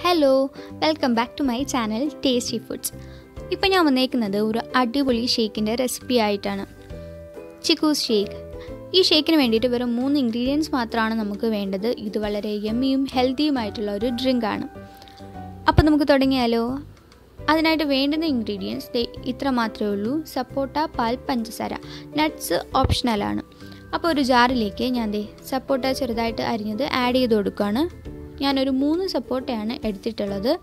hello welcome back to my channel tasty foods ഇപ്പം ഞാൻ വന്നേക്കുന്നത് ഒരു അടിപൊളി ഷേക്കിൻ്റെ റെസിപ്പി ആയിട്ടാണ് ചിക്കൂസ് ഷേക്ക് ഈ ഷേക്കിന് വേണ്ടിയിട്ട് വെറും മൂന്ന് ഇൻഗ്രീഡിയൻസ് മാത്രമാണ് നമുക്ക് വേണ്ടത് ഇത് വളരെ യമ്മിയും ഹെൽത്തിയുമായിട്ടുള്ള ഒരു ഡ്രിങ്കാണ് അപ്പോൾ നമുക്ക് തുടങ്ങിയാലോ അതിനായിട്ട് വേണ്ടുന്ന ഇൻഗ്രീഡിയൻസ് ദേ ഇത്ര മാത്രമേ ഉള്ളൂ സപ്പോട്ട പാൽ പഞ്ചസാര നട്ട്സ് ഓപ്ഷണലാണ് അപ്പോൾ ഒരു ജാറിലേക്ക് ഞാൻ ദേ സപ്പോട്ട ചെറുതായിട്ട് അരിഞ്ഞത് ആഡ് ചെയ്ത് കൊടുക്കുകയാണ് ഞാനൊരു മൂന്ന് സപ്പോട്ടയാണ് എടുത്തിട്ടുള്ളത്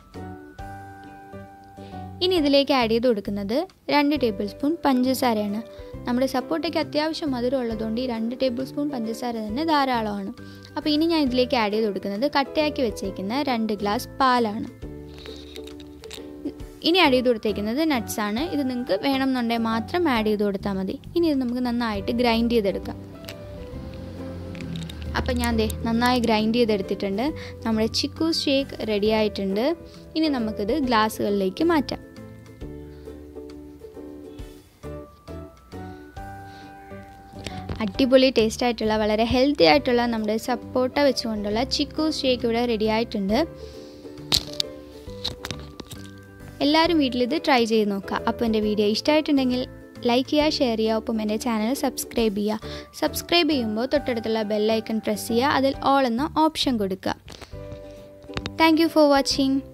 ഇനി ഇതിലേക്ക് ആഡ് ചെയ്ത് കൊടുക്കുന്നത് രണ്ട് ടേബിൾ സ്പൂൺ പഞ്ചസാരയാണ് നമ്മുടെ സപ്പോട്ടയ്ക്ക് അത്യാവശ്യം മധുരം ഉള്ളതുകൊണ്ട് ഈ രണ്ട് ടേബിൾ സ്പൂൺ പഞ്ചസാര തന്നെ ധാരാളമാണ് അപ്പോൾ ഇനി ഞാൻ ഇതിലേക്ക് ആഡ് ചെയ്ത് കൊടുക്കുന്നത് കട്ടയാക്കി വെച്ചേക്കുന്ന രണ്ട് ഗ്ലാസ് പാലാണ് ഇനി ആഡ് ചെയ്ത് കൊടുത്തേക്കുന്നത് നട്ട്സ് ആണ് ഇത് നിങ്ങൾക്ക് വേണമെന്നുണ്ടെങ്കിൽ മാത്രം ആഡ് ചെയ്ത് കൊടുത്താൽ മതി ഇനി ഇത് നമുക്ക് നന്നായിട്ട് ഗ്രൈൻഡ് ചെയ്തെടുക്കാം അപ്പം ഞാൻ ദേ നന്നായി ഗ്രൈൻഡ് ചെയ്തെടുത്തിട്ടുണ്ട് നമ്മുടെ ചിക്കൂസ് ഷേക്ക് റെഡി ആയിട്ടുണ്ട് ഇനി നമുക്കിത് ഗ്ലാസ്സുകളിലേക്ക് മാറ്റാം അടിപൊളി ടേസ്റ്റ് ആയിട്ടുള്ള വളരെ ഹെൽത്തി ആയിട്ടുള്ള നമ്മുടെ സപ്പോട്ട വെച്ചുകൊണ്ടുള്ള ചിക്കൂസ് ഷേക്ക് ഇവിടെ റെഡി ആയിട്ടുണ്ട് എല്ലാവരും വീട്ടിലിത് ട്രൈ ചെയ്ത് നോക്കുക അപ്പോൾ എൻ്റെ വീഡിയോ ഇഷ്ടമായിട്ടുണ്ടെങ്കിൽ ലൈക്ക് ചെയ്യുക ഷെയർ ചെയ്യുക ഒപ്പം എൻ്റെ ചാനൽ സബ്സ്ക്രൈബ് ചെയ്യുക സബ്സ്ക്രൈബ് ചെയ്യുമ്പോൾ തൊട്ടടുത്തുള്ള ബെല്ലൈക്കൺ പ്രസ് ചെയ്യുക അതിൽ ഓൾ എന്ന ഓപ്ഷൻ കൊടുക്കുക താങ്ക് യു ഫോർ വാച്ചിങ്